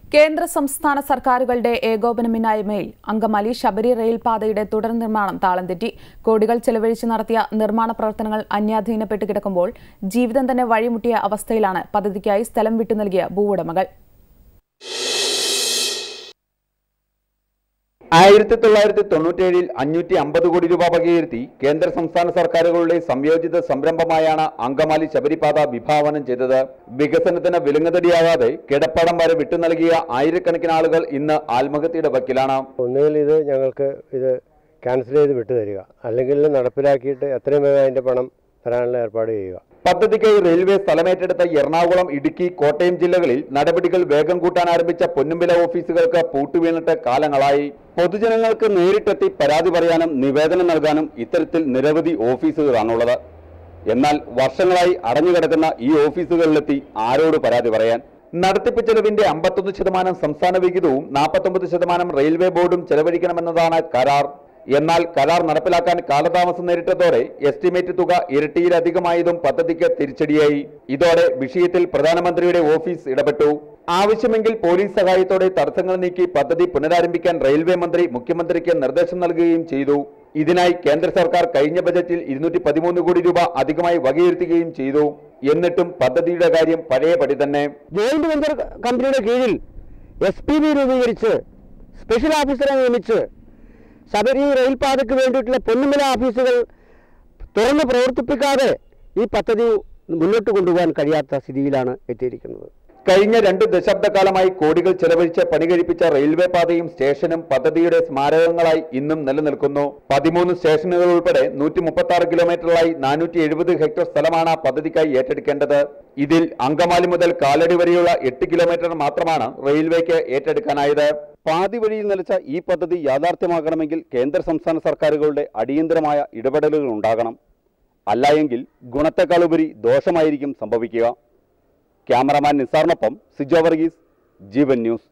കേന്ദ്ര സംസ്ഥാന സർക്കാരുകളുടെ ഏകോപനമില്ലായ്മയിൽ അങ്കമാലി ശബരി റെയിൽപാതയുടെ തുടർ നിർമ്മാണം താളം തെറ്റി കോടികൾ ചെലവഴിച്ച് നടത്തിയ നിർമ്മാണ പ്രവർത്തനങ്ങൾ അന്യാധീനപ്പെട്ട് കിടക്കുമ്പോൾ ജീവിതം തന്നെ വഴിമുട്ടിയ അവസ്ഥയിലാണ് പദ്ധതിക്കായി സ്ഥലം വിട്ടു നൽകിയ ഭൂവുടമകൾ ആയിരത്തി തൊള്ളായിരത്തി തൊണ്ണൂറ്റേഴിൽ അഞ്ഞൂറ്റി അമ്പത് കോടി രൂപ വകയിരുത്തി കേന്ദ്ര സംസ്ഥാന സർക്കാരുകളുടെ സംയോജിത സംരംഭമായാണ് അങ്കമാലി ശബരിപാത വിഭാവനം ചെയ്തത് വികസനത്തിന് വിലങ്ങതടിയാകാതെ കിടപ്പാടം വരെ വിട്ടു നൽകിയ ആയിരക്കണക്കിന് ആളുകൾ ഇന്ന് ആത്മഹത്യയുടെ വക്കിലാണ് ഒന്നുകിൽ ഇത് ഞങ്ങൾക്ക് ഇത് ക്യാൻസൽ ചെയ്ത് വിട്ടു തരിക അല്ലെങ്കിൽ നടപ്പിലാക്കിയിട്ട് എത്രയും വേഗം അതിൻ്റെ പണം തരാനുള്ള ഏർപ്പാട് ചെയ്യുക പദ്ധതിക്കായി റെയിൽവേ സ്ഥലമേറ്റെടുത്ത എറണാകുളം ഇടുക്കി കോട്ടയം ജില്ലകളിൽ നടപടികൾ വേഗം കൂട്ടാൻ ആരംഭിച്ച പൊന്നുംവില ഓഫീസുകൾക്ക് പൂട്ടുവീണിട്ട് കാലങ്ങളായി പൊതുജനങ്ങൾക്ക് നേരിട്ടെത്തി പരാതി പറയാനും നിവേദനം നൽകാനും ഇത്തരത്തിൽ നിരവധി ഓഫീസുകളാണുള്ളത് എന്നാൽ വർഷങ്ങളായി അടഞ്ഞുകിടക്കുന്ന ഈ ഓഫീസുകളിലെത്തി ആരോട് പരാതി പറയാൻ നടത്തിപ്പ് ചെലവിന്റെ അമ്പത്തൊന്ന് ശതമാനം സംസ്ഥാന വിഹിതവും നാൽപ്പത്തൊമ്പത് ശതമാനം റെയിൽവേ ബോർഡും ചെലവഴിക്കണമെന്നതാണ് കരാർ എന്നാൽ കരാർ നടപ്പിലാക്കാൻ കാലതാമസം നേരിട്ടതോടെ എസ്റ്റിമേറ്റ് തുക ഇരട്ടിയിലധികമായതും പദ്ധതിക്ക് തിരിച്ചടിയായി ഇതോടെ വിഷയത്തിൽ പ്രധാനമന്ത്രിയുടെ ഓഫീസ് ഇടപെട്ടു ആവശ്യമെങ്കിൽ പോലീസ് സഹായത്തോടെ തടസ്സങ്ങൾ നീക്കി പദ്ധതി പുനരാരംഭിക്കാൻ റെയിൽവേ മന്ത്രി മുഖ്യമന്ത്രിക്ക് നിർദ്ദേശം നൽകുകയും ചെയ്തു ഇതിനായി കേന്ദ്ര സർക്കാർ കഴിഞ്ഞ ബജറ്റിൽ ഇരുന്നൂറ്റി പതിമൂന്ന് കോടി രൂപ അധികമായി വകയിരുത്തുകയും ചെയ്തു എന്നിട്ടും പദ്ധതിയുടെ കാര്യം പഴയപടി തന്നെ ജോയിന്റ് വെഞ്ചർ കമ്പനിയുടെ കീഴിൽ എസ് പി ബി രൂപീകരിച്ച് സ്പെഷ്യൽ ഓഫീസറെ നിയമിച്ച് ശബരി റെയിൽപാതയ്ക്ക് വേണ്ടിയിട്ടുള്ള പൊന്നുമല ഓഫീസുകൾ തുറന്ന് പ്രവർത്തിപ്പിക്കാതെ ഈ പദ്ധതി മുന്നോട്ട് കൊണ്ടുപോകാൻ കഴിയാത്ത സ്ഥിതിയിലാണ് എത്തിയിരിക്കുന്നത് കഴിഞ്ഞ രണ്ട് ദശാബ്ദക്കാലമായി കോടികൾ ചെലവഴിച്ച് പണി കഴിപ്പിച്ച റെയിൽവേ പാതയും സ്റ്റേഷനും പദ്ധതിയുടെ സ്മാരകങ്ങളായി ഇന്നും നിലനിൽക്കുന്നു പതിമൂന്ന് സ്റ്റേഷനുകൾ ഉൾപ്പെടെ നൂറ്റി മുപ്പത്തി ആറ് കിലോമീറ്ററിലായി നാനൂറ്റി എഴുപത് ഹെക്ടർ സ്ഥലമാണ് പദ്ധതിക്കായി ഏറ്റെടുക്കേണ്ടത് ഇതിൽ അങ്കമാലി മുതൽ കാലടി വരെയുള്ള എട്ട് കിലോമീറ്റർ മാത്രമാണ് റെയിൽവേക്ക് ഏറ്റെടുക്കാനായത് പാതി വഴിയിൽ നിലച്ച ഈ പദ്ധതി യാഥാർത്ഥ്യമാക്കണമെങ്കിൽ കേന്ദ്ര സംസ്ഥാന സർക്കാരുകളുടെ അടിയന്തരമായ ഇടപെടലുകൾ ഉണ്ടാകണം അല്ലായെങ്കിൽ ഗുണത്തെക്കാളുപരി ദോഷമായിരിക്കും സംഭവിക്കുക ക്യാമറമാൻ നിസാറിനൊപ്പം സിജോ വർഗീസ് ജീവൻ ന്യൂസ്